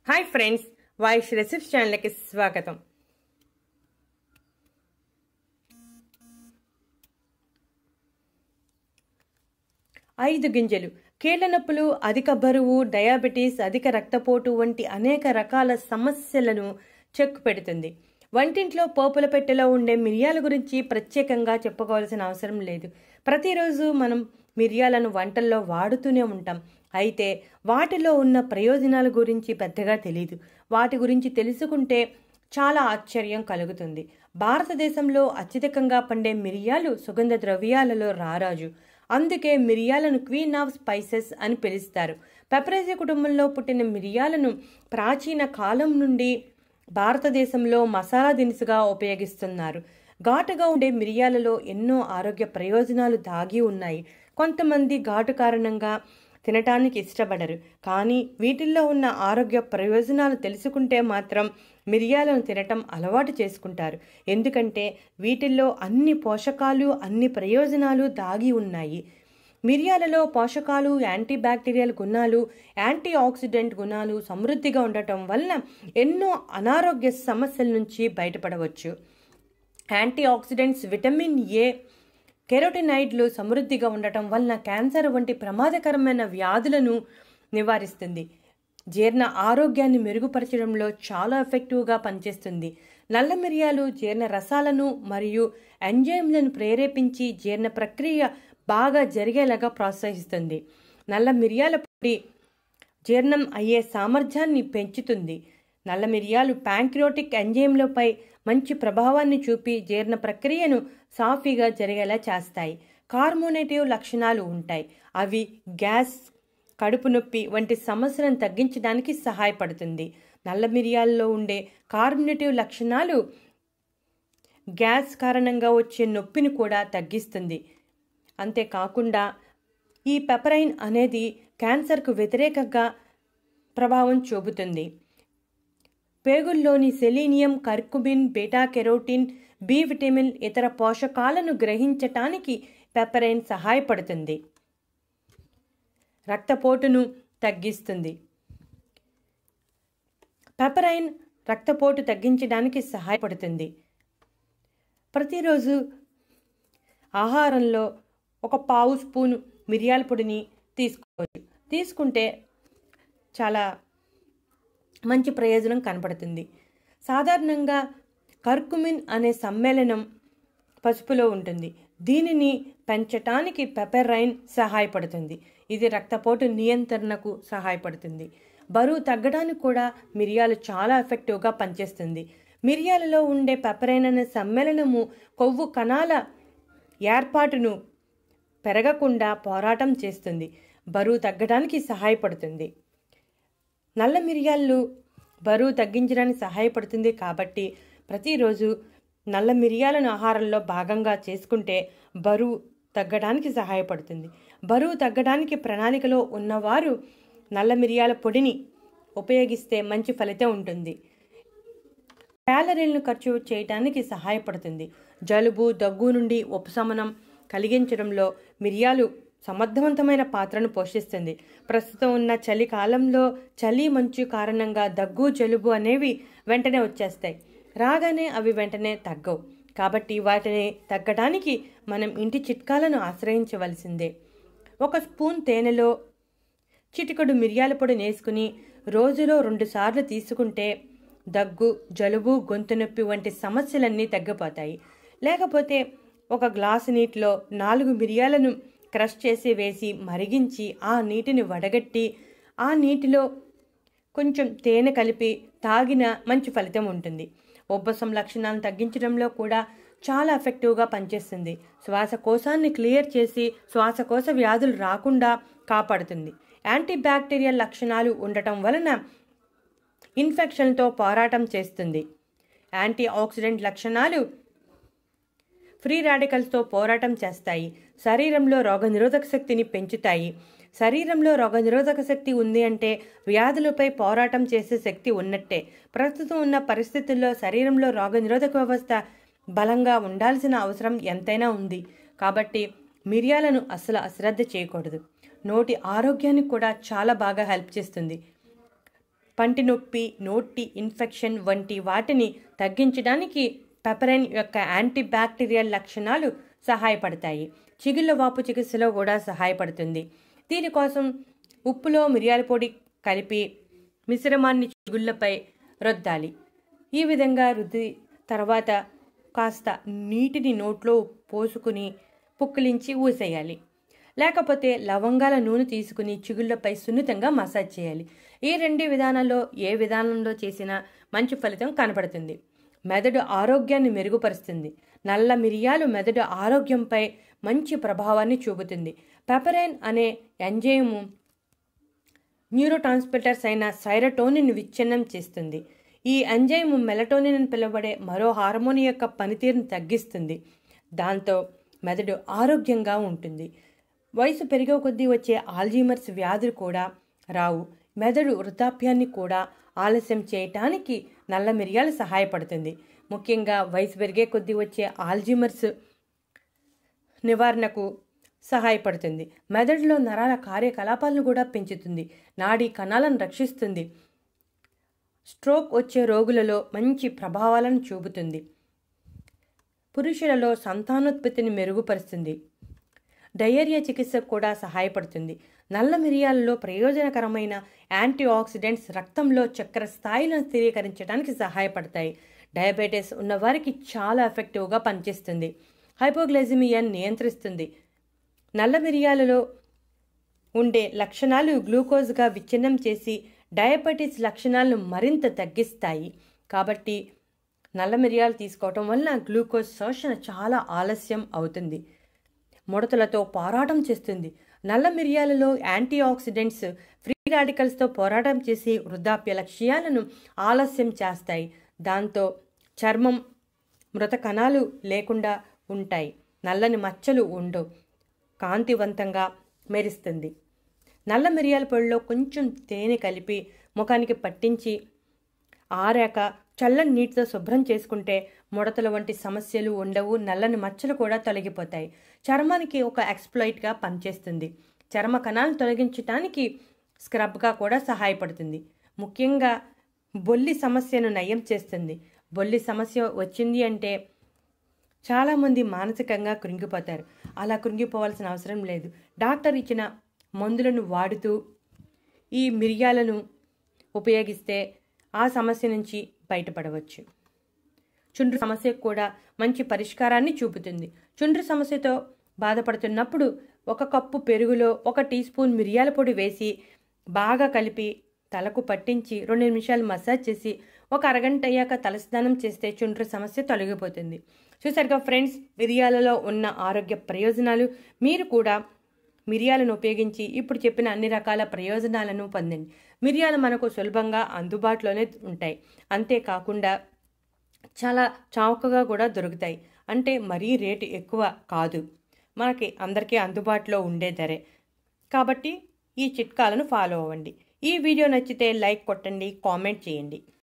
hi friends voice recipes ఛానల్కి స్వాగతం ఐదు గింజలు కీళ్ల నొప్పులు అధిక బరువు డయాబెటీస్ అధిక రక్తపోటు వంటి అనేక రకాల సమస్యలను చెక్కు పెడుతుంది వంటింట్లో పోపుల పెట్టెలో ఉండే మిరియాల గురించి ప్రత్యేకంగా చెప్పుకోవాల్సిన అవసరం లేదు ప్రతిరోజు మనం మిరియాలను వంటల్లో వాడుతూనే ఉంటాం అయితే వాటిలో ఉన్న ప్రయోజనాల గురించి పెద్దగా తెలియదు వాటి గురించి తెలుసుకుంటే చాలా ఆశ్చర్యం కలుగుతుంది భారతదేశంలో అత్యధికంగా పండే మిరియాలు సుగంధ ద్రవ్యాలలో రారాజు అందుకే మిరియాలను క్వీన్ ఆఫ్ స్పైసెస్ అని పిలుస్తారు పెపరేజీ కుటుంబంలో పుట్టిన మిరియాలను ప్రాచీన కాలం నుండి భారతదేశంలో మసాలా దినుసుగా ఉపయోగిస్తున్నారు ఘాటుగా ఉండే మిరియాలలో ఎన్నో ఆరోగ్య ప్రయోజనాలు దాగి ఉన్నాయి కొంతమంది ఘాటు కారణంగా తినటానికి ఇష్టపడరు కానీ వీటిల్లో ఉన్న ఆరోగ్య ప్రయోజనాలు తెలుసుకుంటే మాత్రం మిరియాలను తినటం అలవాటు చేసుకుంటారు ఎందుకంటే వీటిల్లో అన్ని పోషకాలు అన్ని ప్రయోజనాలు దాగి ఉన్నాయి మిరియాలలో పోషకాలు యాంటీ బ్యాక్టీరియల్ గుణాలు యాంటీ ఆక్సిడెంట్ గుణాలు సమృద్ధిగా ఉండటం వలన ఎన్నో అనారోగ్య సమస్యల నుంచి బయటపడవచ్చు యాంటీ ఆక్సిడెంట్స్ విటమిన్ ఏ కెరోటినైడ్లు సమృద్ధిగా ఉండటం వలన క్యాన్సర్ వంటి ప్రమాదకరమైన వ్యాధులను నివారిస్తుంది జీర్ణ ఆరోగ్యాన్ని మెరుగుపరచడంలో చాలా ఎఫెక్టివ్గా పనిచేస్తుంది నల్ల మిరియాలు జీర్ణ రసాలను మరియు ఎంజైమ్లను ప్రేరేపించి జీర్ణ ప్రక్రియ బాగా జరిగేలాగా ప్రోత్సహిస్తుంది నల్ల మిరియాల పొడి జీర్ణం అయ్యే సామర్థ్యాన్ని పెంచుతుంది నల్ల మిరియాలు ప్యాంక్రియోటిక్ ఎంజైమ్లపై మంచి ప్రభావాన్ని చూపి జీర్ణ ప్రక్రియను సాఫీగా జరిగేలా చేస్తాయి కార్మోనేటివ్ లక్షణాలు ఉంటాయి అవి గ్యాస్ కడుపు నొప్పి వంటి సమస్యలను తగ్గించడానికి సహాయపడుతుంది నల్ల మిరియాల్లో ఉండే కార్బోనేటివ్ లక్షణాలు గ్యాస్ కారణంగా వచ్చే నొప్పిని కూడా తగ్గిస్తుంది అంతేకాకుండా ఈ పెపరైన్ అనేది క్యాన్సర్కు వ్యతిరేకంగా ప్రభావం చూపుతుంది పేగుల్లోని selenium curcumin beta carotene B vitamin ఇతర పోషకాలను గ్రహించటానికి పెపరైన్ సహాయపడుతుంది రక్తపోటును తగ్గిస్తుంది పెపరైన్ రక్తపోటు తగ్గించడానికి సహాయపడుతుంది ప్రతిరోజు ఆహారంలో ఒక పావు స్పూను మిరియాల పొడిని తీసుకోవచ్చు తీసుకుంటే చాలా మంచి ప్రయోజనం కనపడుతుంది సాధారణంగా కర్కుమిన్ అనే సమ్మేళనం పసుపులో ఉంటుంది దీనిని పెంచటానికి పెపెరైన్ సహాయపడుతుంది ఇది రక్తపోటు నియంత్రణకు సహాయపడుతుంది బరువు తగ్గడానికి కూడా మిరియాలు చాలా ఎఫెక్టివ్గా పనిచేస్తుంది మిరియాలలో ఉండే పెపరైన్ అనే సమ్మేళనము కొవ్వు కణాల ఏర్పాటును పెరగకుండా పోరాటం చేస్తుంది బరువు తగ్గడానికి సహాయపడుతుంది నల్ల మిరియాలు బరువు తగ్గించడానికి సహాయపడుతుంది కాబట్టి ప్రతిరోజు నల్ల మిరియాలను ఆహారంలో భాగంగా చేసుకుంటే బరువు తగ్గడానికి సహాయపడుతుంది బరువు తగ్గడానికి ప్రణాళికలో ఉన్నవారు నల్ల మిరియాల పొడిని ఉపయోగిస్తే మంచి ఫలితం ఉంటుంది క్యాలరీలను ఖర్చు చేయడానికి సహాయపడుతుంది జలుబు దగ్గు నుండి ఉపశమనం కలిగించడంలో మిరియాలు సమర్థవంతమైన పాత్రను పోషిస్తుంది ప్రస్తుతం ఉన్న చలికాలంలో చలి మంచు కారణంగా దగ్గు జలుబు అనేవి వెంటనే వచ్చేస్తాయి రాగానే అవి వెంటనే తగ్గవు కాబట్టి వాటిని తగ్గడానికి మనం ఇంటి చిట్కాలను ఆశ్రయించవలసిందే ఒక స్పూన్ తేనెలో చిటికడు మిరియాల పొడి వేసుకుని రోజులో రెండుసార్లు తీసుకుంటే దగ్గు జలుబు గొంతు నొప్పి వంటి సమస్యలన్నీ తగ్గిపోతాయి లేకపోతే ఒక గ్లాసు నీటిలో నాలుగు మిరియాలను క్రష్ చేసి వేసి మరిగించి ఆ నీటిని వడగట్టి ఆ నీటిలో కొంచెం తేనె కలిపి తాగిన మంచి ఫలితం ఉంటుంది ఉబ్బసం లక్షణాలను తగ్గించడంలో కూడా చాలా ఎఫెక్టివ్గా పనిచేస్తుంది శ్వాసకోశాన్ని క్లియర్ చేసి శ్వాసకోశ వ్యాధులు రాకుండా కాపాడుతుంది యాంటీ బ్యాక్టీరియల్ లక్షణాలు ఉండటం వలన ఇన్ఫెక్షన్తో పోరాటం చేస్తుంది యాంటీ ఆక్సిడెంట్ లక్షణాలు ఫ్రీ రాడికల్స్తో పోరాటం చేస్తాయి శరీరంలో రోగనిరోధక శక్తిని పెంచుతాయి శరీరంలో రోగనిరోధక శక్తి ఉంది అంటే వ్యాధులపై పోరాటం చేసే శక్తి ఉన్నట్టే ప్రస్తుతం ఉన్న పరిస్థితుల్లో శరీరంలో రోగనిరోధక వ్యవస్థ బలంగా ఉండాల్సిన అవసరం ఎంతైనా ఉంది కాబట్టి మిరియాలను అసలు అశ్రద్ధ చేయకూడదు నోటి ఆరోగ్యానికి కూడా చాలా బాగా హెల్ప్ చేస్తుంది పంటి నొప్పి నోటి ఇన్ఫెక్షన్ వంటి వాటిని తగ్గించడానికి పెపరైన్ యొక్క యాంటీ బ్యాక్టీరియల్ లక్షణాలు సహాయపడతాయి చిగుళ్ళ వాపు చికిత్సలో కూడా సహాయపడుతుంది దీనికోసం ఉప్పులో మిరియాల పొడి కలిపి మిశ్రమాన్ని చిగుళ్ళపై రుద్దాలి ఈ విధంగా రుద్ది తర్వాత కాస్త నీటిని నోట్లో పోసుకుని పుక్కిలించి ఊసేయాలి లేకపోతే లవంగాల నూనె తీసుకుని చిగుళ్ళపై సున్నితంగా మసాజ్ చేయాలి ఈ రెండు విధానాల్లో ఏ విధానంలో చేసినా మంచి ఫలితం కనపడుతుంది మెదడు ఆరోగ్యాన్ని మెరుగుపరుస్తుంది నల్ల మిరియాలు మెదడు ఆరోగ్యంపై మంచి ప్రభావాన్ని చూపుతుంది పెపరైన్ అనే ఎంజైము న్యూరో ట్రాన్స్మిటర్స్ అయిన సైరటోనిన్ విచ్ఛిన్నం చేస్తుంది ఈ ఎంజైమ్ మెలటోనిన్ అని పిలువబడే మరో హార్మోన్ యొక్క పనితీరును తగ్గిస్తుంది దాంతో మెదడు ఆరోగ్యంగా ఉంటుంది వయసు పెరిగే కొద్దీ వచ్చే ఆల్జీమర్స్ వ్యాధులు కూడా రావు మెదడు వృద్ధాప్యాన్ని కూడా ఆలస్యం చేయటానికి నల్ల మిరియాలు సహాయపడుతుంది ముఖ్యంగా వయసు పెరిగే కొద్దీ వచ్చే ఆల్జీమర్స్ నివారణకు సహాయపడుతుంది మెదడులో నరాల కార్యకలాపాలను కూడా పెంచుతుంది నాడీ కణాలను రక్షిస్తుంది స్ట్రోక్ వచ్చే రోగులలో మంచి ప్రభావాలను చూపుతుంది పురుషులలో సంతానోత్పత్తిని మెరుగుపరుస్తుంది డయేరియా చికిత్సకు కూడా సహాయపడుతుంది నల్ల మిరియాలలో ప్రయోజనకరమైన యాంటీ ఆక్సిడెంట్స్ రక్తంలో చక్కెర స్థాయిలను స్థిరీకరించడానికి సహాయపడతాయి డయాబెటీస్ ఉన్నవారికి చాలా ఎఫెక్టివ్గా పనిచేస్తుంది హైపోగ్లైసిమియాన్ని నియంత్రిస్తుంది నల్ల మిరియాలలో ఉండే లక్షణాలు గ్లూకోజ్గా విచ్ఛిన్నం చేసి డయాబెటీస్ లక్షణాలను మరింత తగ్గిస్తాయి కాబట్టి నల్ల మిరియాలు తీసుకోవటం వలన గ్లూకోజ్ శోషణ చాలా ఆలస్యం అవుతుంది ముడతలతో పోరాటం చేస్తుంది నల్ల మిరియాలలో యాంటీ ఆక్సిడెంట్స్ ఫ్రీ రాడికల్స్తో పోరాటం చేసి వృద్ధాప్య లక్ష్యాలను ఆలస్యం చేస్తాయి దాంతో చర్మం మృత కణాలు లేకుండా ఉంటాయి నల్లని మచ్చలు ఉండవు కాంతివంతంగా మెరుస్తుంది నల్ల మిరియాల పొడిలో కొంచెం తేనె కలిపి ముఖానికి పట్టించి ఆరాక చల్లని నీటితో శుభ్రం చేసుకుంటే ముడతల వంటి సమస్యలు ఉండవు నల్లని మచ్చలు కూడా తొలగిపోతాయి చర్మానికి ఒక ఎక్స్ప్లాయిట్గా పనిచేస్తుంది చర్మ కణాలను తొలగించడానికి స్క్రబ్గా కూడా సహాయపడుతుంది ముఖ్యంగా బొల్లి సమస్యను నయం చేస్తుంది బొల్లి సమస్య వచ్చింది అంటే చాలామంది మానసికంగా కృంగిపోతారు అలా కృంగిపోవాల్సిన అవసరం లేదు డాక్టర్ ఇచ్చిన మందులను వాడుతూ ఈ మిరియాలను ఉపయోగిస్తే ఆ సమస్య నుంచి బయటపడవచ్చు చుండ్రు సమస్యకు కూడా మంచి పరిష్కారాన్ని చూపుతుంది చుండ్రు సమస్యతో బాధపడుతున్నప్పుడు ఒక కప్పు పెరుగులో ఒక టీ స్పూన్ మిరియాల పొడి వేసి బాగా కలిపి తలకు పట్టించి రెండు నిమిషాలు మసాజ్ చేసి ఒక అరగంట అయ్యాక తలస్నానం చేస్తే చుండ్రు సమస్య తొలగిపోతుంది చూసారుగా ఫ్రెండ్స్ మిరియాలలో ఉన్న ఆరోగ్య ప్రయోజనాలు మీరు కూడా మిరియాలను ఉపయోగించి ఇప్పుడు చెప్పిన అన్ని రకాల ప్రయోజనాలను పొందండి మిరియాలు మనకు సులభంగా అందుబాటులోనే ఉంటాయి అంతేకాకుండా చాలా చౌకగా కూడా దొరుకుతాయి అంటే మరీ రేటు ఎక్కువ కాదు మనకి అందరికీ అందుబాటులో ఉండే ధరే కాబట్టి ఈ చిట్కాలను ఫాలో అవ్వండి ఈ వీడియో నచ్చితే లైక్ కొట్టండి కామెంట్ చేయండి